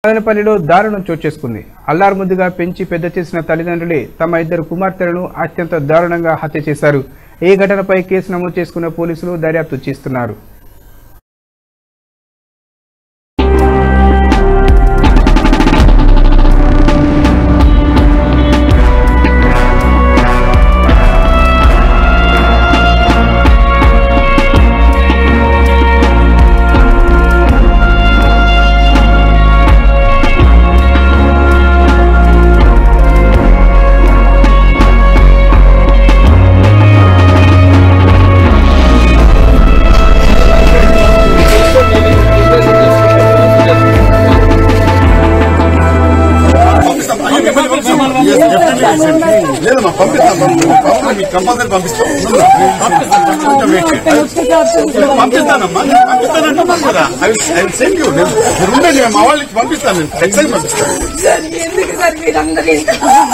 మదనపల్లిలో దారుణం చోటు చేసుకుంది అల్లారు ముద్దుగా పెంచి పెద్ద చేసిన తల్లిదండ్రులే తమ ఇద్దరు కుమార్తెలను అత్యంత దారుణంగా హత్య చేశారు ఈ ఘటనపై కేసు నమోదు చేసుకున్న పోలీసులు దర్యాప్తు చేస్తున్నారు లేదమ్మా పంపిస్తాం పంపిస్తాం మీకు కంపల్సరీ పంపిస్తాం కొంచెం wait చేయండి. పంపిస్తానమ్మా నేను పంపిస్తానంటున్నాను కదా ఐ విల్ సెండ్ యూ మీరు ఉండండి మా వాళ్ళకి పంపిస్తాను నేను ఖచ్చితంగా పంపిస్తాను ఎందుకు సార్ మీరందరూ ఇంత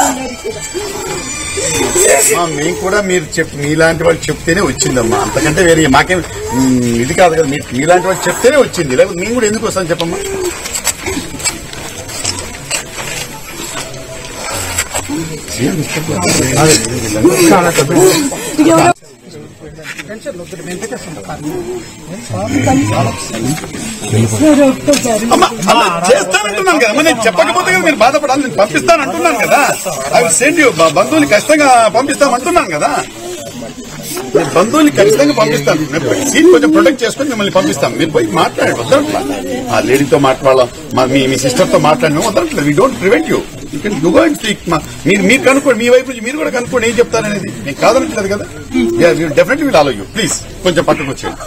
అమ్మా, మేము కూడా మీరు చెప్ మీలాంటి వాళ్ళు చెప్తేనే వచ్చిందమ్మా అంతకంటే వేరే మాకేం మ్, ఇది కాదు కదా మీరు మీలాంటి వాళ్ళు చెప్తేనే వచ్చింది లేకపోతే మేము కూడా ఎందుకు వస్తాం చెప్పమ్మా అమ్మా, అలా చేస్తానంటున్నాను కదా నేను చెప్పకపోతే కదా మీరు బాధపడాలి నేను పంపిస్తానంటున్నాను కదా ఐ విల్ సెండ్ యూ బంధువులు ఖచ్చితంగా పంపిస్తామంటున్నాను కదా నేను బంధువుల్ని ఖచ్చితంగా పంపిస్తాను నేను పోయి సీట్ కొంచెం ప్రొటెక్ట్ చేసుకుని మిమ్మల్ని పంపిస్తాం మీరు పోయి మాట్లాడండి వద్దట్లా ఆ లేడీతో మాట్లాడాల మా మీ మీ సిస్టర్ తో మాట్లాడిన వద్దట్లేదు we don't prevent you you can you go and speak మీరు మీరు కనుక్కోండి మీ వైపు నుంచి మీరు కూడా కనుక్కోండి ఏం చెప్తారనేది మీకు కాదనట్లేదు కదా definitely will allow you please కొంచెం పక్కకు వచ్చేయండి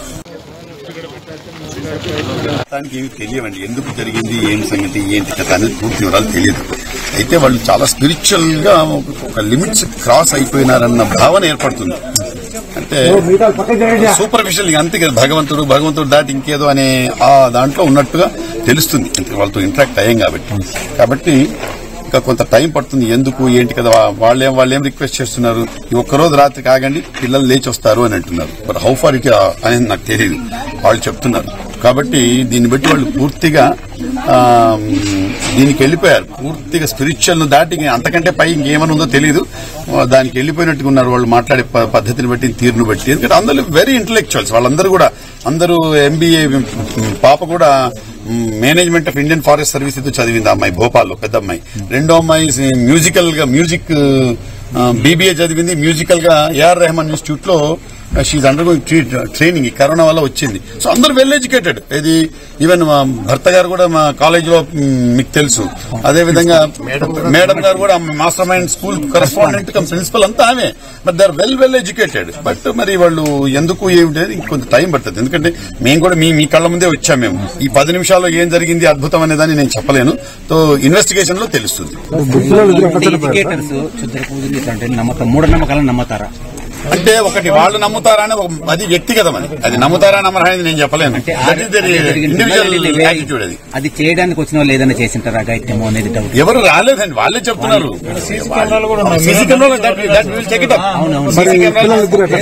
దానికి ఏమి తెలియవండి ఎందుకు జరిగింది ఏం సంగతి ఏంటి కథ అనేది పూర్తి వివరాలు తెలియదు అయితే వాళ్ళు చాలా స్పిరిచువల్ గా ఒక- ఒక లిమిట్స్ క్రాస్ అయిపోయినారన్న భావన ఏర్పడుతుంది అంటే సూపర్ఫిషియల్ అంతే కదా భగవంతుడు భగవంతుడు దాటి ఇంకేదో అనే ఆ దాంట్లో ఉన్నట్టుగా తెలుస్తుంది అంటే వాళ్ళతో ఇంటరాక్ట్ అయ్యాం కాబట్టి కాబట్టి ఇంకా కొంత టైం పడుతుంది ఎందుకు ఏంటి కదా వా- వాళ్ళేం వాళ్ళేం రిక్వెస్ట్ చేస్తున్నారు ఈ ఒక్కరోజు రాత్రి కాగండి పిల్లలు లేచి వస్తారు అని అంటున్నారు బట్ హౌ ఫార్ ఇట్ అనేది నాకు తెలియదు వాళ్ళు చెప్తున్నారు కాబట్టి దీన్ని బట్టి వాళ్ళు పూర్తిగా ఆ, దీనికి వెళ్ళిపోయారు పూర్తిగా స్పిరిచువల్ ను దాటి ఇంక అంతకంటే పై ఇంకేమని ఉందో తెలియదు ఆ, దానికి వెళ్ళిపోయినట్టుగా ఉన్నారు వాళ్ళు మాట్లాడే ప- పద్ధతిని బట్టి తీరును బట్టి ఎందుకంటే అందరూ వెరీ ఇంటలెక్చువల్స్ వాళ్ళందరూ కూడా అందరూ ఎంబీఏ పాప కూడా management of Indian forest service ఏదో చదివింది ఆ అమ్మాయి భోపాల్లో పెద్ద అమ్మాయి రెండో అమ్మాయి మ్యూజికల్ గా మ్యూజిక్ బీబీఏ చదివింది మ్యూజికల్ గా ఏఆర్ రెహమాన్ ఇన్స్టిట్యూట్ లో షీఈ్ అండర్ గోయింగ్ ట్రైనింగ్ ఈ కరోనా వల్ల వచ్చింది సో అందరూ వెల్ ఎడ్యుకేటెడ్ ఇది ఈవెన్ మా భర్త గారు కూడా మా కాలేజ్ లో మ్, మీకు తెలుసు అదే విధంగా మేడం గారు కూడా master mind school correspondent cum principal అంతా ఆమె but they are well well educated but మరి వాళ్ళు ఎందుకు ఏమిటి అని ఇంకొంత టైం పడుతుంది ఎందుకంటే మేము కూడా మీ మీ కళ్ళ ముందే వచ్చాం మేము ఈ పది నిమిషాల్లో ఏం జరిగింది అద్భుతం అనేదాన్ని నేను చెప్పలేను సో ఇన్వెస్టిగేషన్ లో తెలుస్తుంది ఎడ్యుకేటర్స్ క్షుద్ర పూజలు ఇట్లాంటి నమ్మకం మూఢనమ్మకాలను నమ్ముతారా అంటే ఒకటి వాళ్ళు నమ్ముతారా అని ఒక అది వ్యక్తిగతం అది అది నమ్ముతారా నమ్మరా అనేది నేను చెప్పలేను అంటే That is their individual attitude అది అది చేయడానికి వచ్చిన వాళ్ళు ఏదైనా చేసింటారా అఘాయిత్యమో అనేది డౌట్ ఎవరు రాలేదండి వాళ్ళే చెప్తున్నారు సీసీ కెమెరాలు that will- that will check it up. CC కెమెరాలు-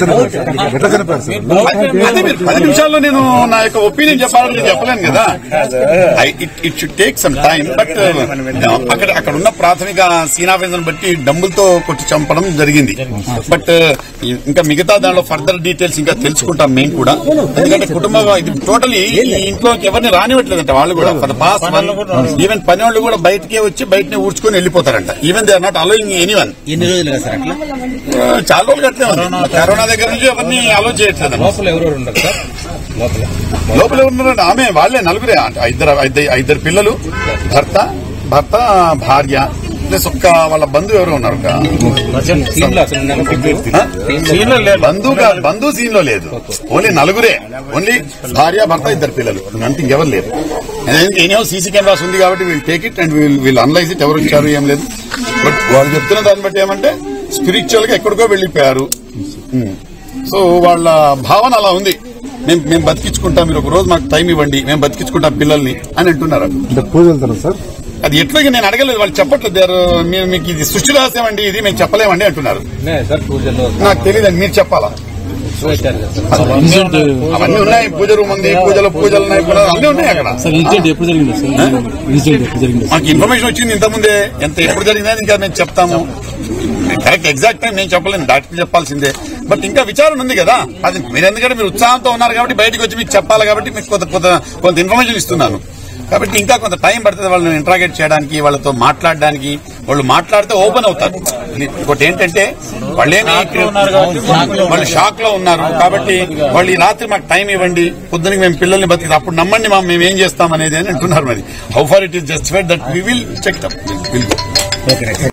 అదే మీరు పది నిమిషాల్లో నేను నా యొక్క ఒపీనియన్ చెప్పాలని నేను చెప్పలేను కదా it should take some time but అక్కడ అక్కడ ఉన్న ప్రాథమిక సీనాఫీజన్ బట్టి డబ్బులతో కొట్టి చంపడం జరిగింది బట్ ఇంకా మిగతా దానిలో ఫర్దర్ డీటెయిల్స్ ఇంకా తెలుసుకుంటాం మేము కూడా ఎందుకంటే కుటుంబ ఇది టోటలీ ఈ ఇంట్లోకి ఎవరిని రానివ్వట్లేదంట వాళ్ళు కూడా ఫర్ పాస్ ఈవెన్ పని వాళ్ళు కూడా బయటకే వచ్చి బయటనే ఊడ్చుకొని వెళ్ళిపోతారంట even they are not allowing anyone ఎన్ని రోజులుగా సార్ అట్లా చాలా రోజులు అట్లే ఉంది కరోనా దగ్గర నుంచి ఎవరిని అలో చేయట్లేదు లోపల ఎవరెవరు ఉండరు సార్ లోపల లోపల ఉన్నారంటే ఆమె వాళ్ళే నలుగురే అంటే ఇద్దరు ఇద్దరు- ఇద్దరు పిల్లలు భర్త భర్త భార్య ప్లస్ ఒక్క వాళ్ళ బంధువు ఎవరు ఉన్నారు ఒక- సీన్లో అసలు ఉన్నారు. ఆ? బంధువు కాదు బంధువు సీన్ లో లేదు ఓన్లీ నలుగురే ఓన్లీ భార్య భర్త ఇద్దరు పిల్లలు అంటే ఇంకెవరు లేరు ఎనీ సీసీ కెమెరాస్ ఉంది కాబట్టి వీళ్ళు టేక్ ఇట్ అండ్ వీళ్ళు వీళ్ళు అనలైజ్ ఇట్ ఎవరు ఇచ్చారు ఏం లేదు బట్ వాళ్ళు చెప్తున్న దాన్ని బట్టి ఏమంటే స్పిరిచువల్ గా ఎక్కడికో వెళ్ళిపోయారు సో వాళ్ళ భావన అలా ఉంది మేము మేము బతికించుకుంటాం మీరు ఒక రోజు మాకు టైం ఇవ్వండి మేము బతికించుకుంటాం పిల్లల్ని అని అంటున్నారు అంటే పూజ వెళ్తారా సార్ అది ఎట్లా ఇక నేను అడగలేదు వాళ్ళు చెప్పట్లేదు "దేర్, మీరు మీకు ఇది సృష్టి రహస్యం అండి ఇది మేము చెప్పలేమండి అంటున్నారు సార్ పూజల్లో నాకు తెలియదండి మీరు చెప్పాలా సంవత్సరం ఇన్సిడెంట్ అవన్నీ ఉన్నాయి పూజ రూమ్ ఉంది పూజలు పూజలు ఉన్నాయి పూజలు అన్నీ ఉన్నాయి అక్కడ సార్ ఇన్సిడెంట్ ఎప్పుడు జరిగింది సార్ ఇన్సిడెంట్ ఎప్పుడు జరిగింది మాకు ఇన్ఫర్మేషన్ వచ్చింది ఇంతకుముందే ఎంత ఎప్పుడు జరిగిందని ఇంకా మేము చెప్తాము కరెక్ట్ ఎగ్జాక్ట్ టైం నేను చెప్పలేను డాక్టర్ చెప్పాల్సిందే బట్ ఇంకా విచారణ ఉంది కదా అది మీరు ఎందుకంటే మీరు ఉత్సాహంతో ఉన్నారు కాబట్టి బయటకు వచ్చి మీకు చెప్పాలి కాబట్టి మీకు కొంత కొంత కొంత ఇన్ఫర్మేషన్ ఇస్తున్నాను కాబట్టి ఇంకా కొంత టైం పడుతుంది వాళ్ళని ఇంట్రాగేట్ చేయడానికి వాళ్ళతో మాట్లాడడానికి వాళ్ళు మాట్లాడితే ఓపెన్ అవుతారు ఇంకోటి ఏంటంటే వాళ్ళేమి వాళ్ళు షాక్ లో ఉన్నారు కాబట్టి వాళ్ళు ఈ రాత్రి మాకు టైం ఇవ్వండి పొద్దునకి మేము పిల్లల్ని బతికి అప్పుడు నమ్మండి మా మేము ఏం చేస్తాం అనేది అని అంటున్నారు మరి how far it is justified that we will check will